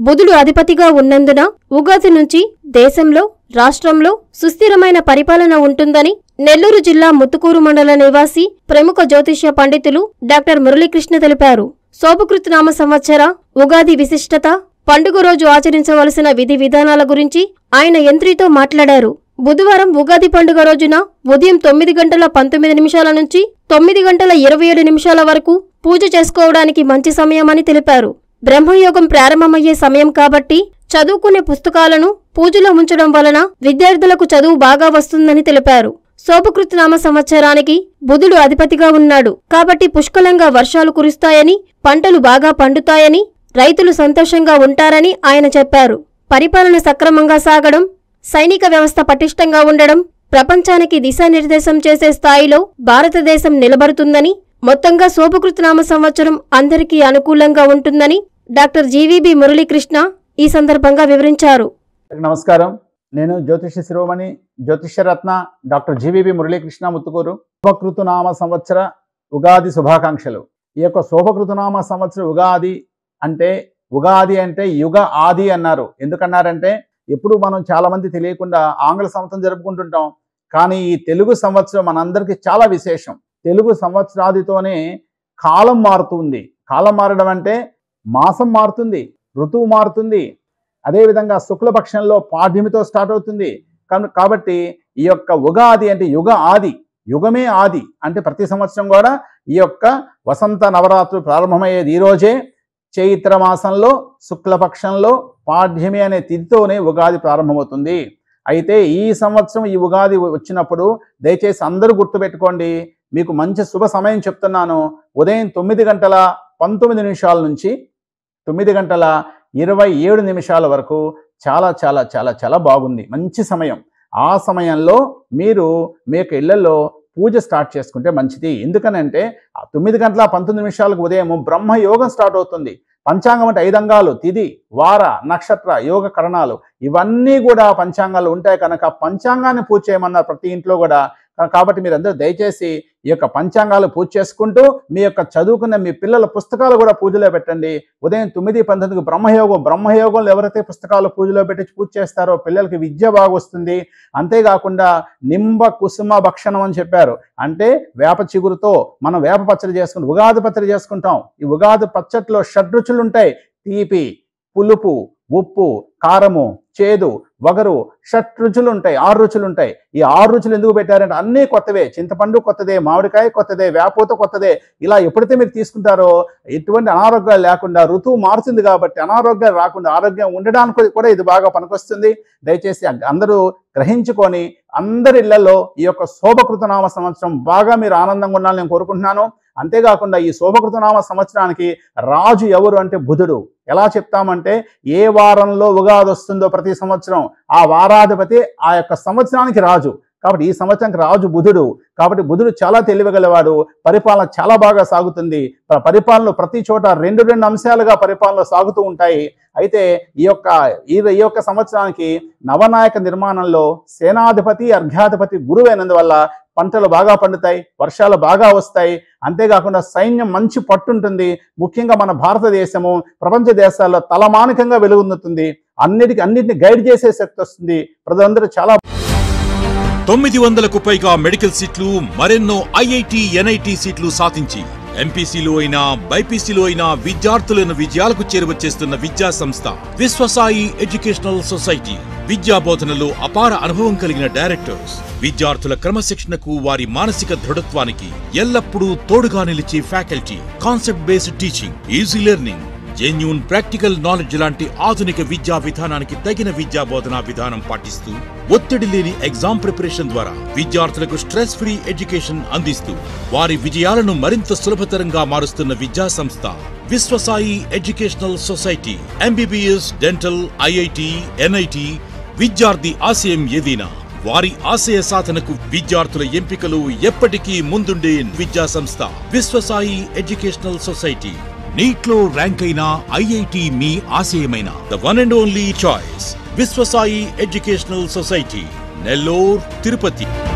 బుధుడు అధిపతిగా ఉన్నందున ఉగాది నుంచి దేశంలో రాష్ట్రంలో సుస్థిరమైన పరిపాలన ఉంటుందని నెల్లూరు జిల్లా ముత్తుకూరు మండల నివాసి ప్రముఖ జ్యోతిష్య పండితులు డాక్టర్ మురళీకృష్ణ తెలిపారు శోభకృతనామ సంవత్సర ఉగాది విశిష్టత పండుగ రోజు ఆచరించవలసిన విధి విధానాల గురించి ఆయన యంత్రితో మాట్లాడారు బుధవారం ఉగాది పండుగ రోజున ఉదయం తొమ్మిది గంటల పంతొమ్మిది నిమిషాల నుంచి తొమ్మిది గంటల ఇరవై ఏడు నిమిషాల వరకు పూజ చేసుకోవడానికి మంచి సమయమని తెలిపారు బ్రహ్మయోగం ప్రారంభమయ్యే సమయం కాబట్టి చదువుకునే పుస్తకాలను పూజలో ఉంచడం వలన విద్యార్థులకు చదువు బాగా వస్తుందని తెలిపారు శోభకృతనామ సంవత్సరానికి బుధుడు అధిపతిగా ఉన్నాడు కాబట్టి పుష్కలంగా వర్షాలు కురుస్తాయని పంటలు బాగా పండుతాయని రైతులు సంతోషంగా ఉంటారని ఆయన చెప్పారు పరిపాలన సక్రమంగా సాగడం సైనిక వ్యవస్థ పటిష్టంగా ఉండడం ప్రపంచానికి దిశానిర్దేశం చేసే స్థాయిలో భారతదేశం నిలబడుతుందని మొత్తంగా శోభకృతనామ సంవత్సరం అందరికీ అనుకూలంగా ఉంటుందని డాక్టర్ జీవీబీ మురళీకృష్ణ ఈ సందర్భంగా వివరించారు అందరికీ నమస్కారం నేను జ్యోతిష శిరోమణి జ్యోతిష్యరత్న డాక్టర్ జీవీబీ మురళీకృష్ణ ముత్తుకూరు శుభకృతునామ సంవత్సర ఉగాది శుభాకాంక్షలు ఈ యొక్క శోభకృతునామ సంవత్సర ఉగాది అంటే ఉగాది అంటే యుగ ఆది అన్నారు ఎందుకన్నారంటే ఎప్పుడు మనం చాలా మంది తెలియకుండా ఆంగ్ల సంవత్సరం జరుపుకుంటుంటాం కానీ ఈ తెలుగు సంవత్సరం మనందరికీ చాలా విశేషం తెలుగు సంవత్సరాదితోనే కాలం మారుతుంది కాలం మారడం అంటే మాసం మారుతుంది ఋతువు మారుతుంది అదేవిధంగా శుక్లపక్షంలో పాడ్యమితో స్టార్ట్ అవుతుంది కను- కాబట్టి ఈ యొక్క ఉగాది అంటే యుగ ఆది యుగమే ఆది అంటే ప్రతి సంవత్సరం కూడా ఈ యొక్క వసంత నవరాత్రులు ప్రారంభమయ్యేది ఈ రోజే చైత్ర మాసంలో శుక్లపక్షంలో పాడ్యమి అనే తిథితోనే ఉగాది ప్రారంభమవుతుంది అయితే ఈ సంవత్సరం ఈ ఉగాది వచ్చినప్పుడు దయచేసి అందరూ గుర్తుపెట్టుకోండి మీకు మంచి శుభ సమయం చెప్తున్నాను ఉదయం తొమ్మిది గంటల పంతొమ్మిది నిమిషాల నుంచి తొమ్మిది గంటల ఇరవై ఏడు నిమిషాల వరకు చాలా చాలా చాలా చాలా బాగుంది మంచి సమయం ఆ సమయంలో మీరు మీ యొక్క ఇళ్లలో పూజ స్టార్ట్ చేసుకుంటే మంచిది ఎందుకనంటే ఆ తొమ్మిది గంటల పంతొమ్మిది నిమిషాలకు ఉదయం బ్రహ్మ యోగం స్టార్ట్ అవుతుంది పంచాంగం అంటే ఐదు అంగాలు తిది వార నక్షత్ర యోగ కరణాలు ఇవన్నీ కూడా పంచాంగాలు ఉంటాయి కనుక పంచాంగాన్ని పూజ చేయమన్నారు ప్రతి ఇంట్లో కూడా కా- కాబట్టి మీరందరూ దయచేసి ఈ యొక్క పంచాంగాలు పూజ చేసుకుంటూ మీ యొక్క చదువుకున్న మీ పిల్లల పుస్తకాలు కూడా పూజలో పెట్టండి ఉదయం తొమ్మిది పంతొమ్మిదికి బ్రహ్మయోగం బ్రహ్మయోగంలో ఎవరైతే పుస్తకాలు పూజలో పెట్టి పూజ చేస్తారో పిల్లలకి విద్య బాగా వస్తుంది అంతేకాకుండా నింబ కుసుమ భక్షణం అని చెప్పారు అంటే వేప చిగురుతో మనం వేప పచ్చడి చేసుకుంటాం ఉగాది పచ్చడి చేసుకుంటాం ఈ ఉగాది పచ్చడిలో షడ్రుచులు ఉంటాయి తీపి పులుపు ఉప్పు కారము చేదు వగరు షట్ రుచులు ఉంటాయి ఆరు రుచులు ఉంటాయి ఈ ఆరు రుచులు ఎందుకు పెట్టారంటే అన్నీ కొత్తవే చింతపండు కొత్తదే మామిడికాయ కొత్తదే వేపూత కొత్తదే ఇలా ఎప్పుడైతే మీరు తీసుకుంటారో ఎటువంటి అనారోగ్యాలు లేకుండా ఋతువు మారుతుంది కాబట్టి అనారోగ్యాలు రాకుండా ఆరోగ్యం ఉండడానికి కూడా ఇది బాగా పనికొస్తుంది దయచేసి అందరూ గ్రహించుకొని అందరి ఇళ్లలో ఈ యొక్క శోభకృతనామ సంవత్సరం బాగా మీరు ఆనందంగా ఉండాలని నేను కోరుకుంటున్నాను అంతేకాకుండా ఈ శోభకృతనామ సంవత్సరానికి రాజు ఎవరు అంటే బుధుడు ఎలా చెప్తామంటే ఏ వారంలో ఉగాది వస్తుందో ప్రతి సంవత్సరం ఆ వారాధిపతి ఆ యొక్క సంవత్సరానికి రాజు కాబట్టి ఈ సంవత్సరానికి రాజు బుధుడు కాబట్టి బుధుడు చాలా తెలివిగలవాడు పరిపాలన చాలా బాగా సాగుతుంది ప్ర- పరిపాలనలో ప్రతి చోట రెండు రెండు అంశాలుగా పరిపాలన సాగుతూ ఉంటాయి అయితే ఈ యొక్క ఈ ఈ యొక్క సంవత్సరానికి నవనాయక నిర్మాణంలో సేనాధిపతి అర్ఘ్యాధిపతి గురువు అయినందువల్ల పంటలు బాగా పండుతాయి వర్షాలు బాగా వస్తాయి అంతేకాకుండా సైన్యం మంచి పట్టుంటుంది ముఖ్యంగా మన భారతదేశము ప్రపంచ దేశాల్లో తలమానికంగా వెలుగొందుతుంది అన్నిటికీ అన్నిటిని గైడ్ చేసే శక్తి వస్తుంది ప్రజలందరూ చాలా తొమ్మిది వందలకు పైగా మెడికల్ సీట్లు మరెన్నో ఐఐటి ఎన్ఐటి సీట్లు సాధించి ఎంపీసీలో అయినా బైపీసీలో అయినా విద్యార్థులను విజయాలకు చేరువచేస్తున్న విద్యా సంస్థ విశ్వసాయి ఎడ్యుకేషనల్ సొసైటీ విద్యా బోధనలో అపార అనుభవం కలిగిన డైరెక్టర్స్ విద్యార్థుల క్రమశిక్షణకు వారి మానసిక దృఢత్వానికి ఎల్లప్పుడూ తోడుగా నిలిచే faculty concept based teaching easy learning genuine practical knowledge లాంటి ఆధునిక విద్యా విధానానికి తగిన విద్యా బోధనా విధానం పాటిస్తూ ఒత్తిడి లేని ఎగ్జామ్ ప్రిపరేషన్ ద్వారా విద్యార్థులకు స్ట్రెస్ ఫ్రీ ఎడ్యుకేషన్ అందిస్తూ వారి విజయాలను మరింత సులభతరంగా మారుస్తున్న విద్యా సంస్థ Vishwasai educational society MBBS dental IIT NIT విద్యార్థి ఆశయం ఏదైనా వారి ఆశయ సాధనకు విద్యార్థుల ఎంపికలు ఎప్పటికీ ముందుండే విద్యా సంస్థ విశ్వసాయి ఎడ్యుకేషనల్ సొసైటీ నీట్ లో ర్యాంక్ అయిన ఐఐటి మీ ఆశయమైన the one and only choice Vishwasai educational society Nellore Tirupati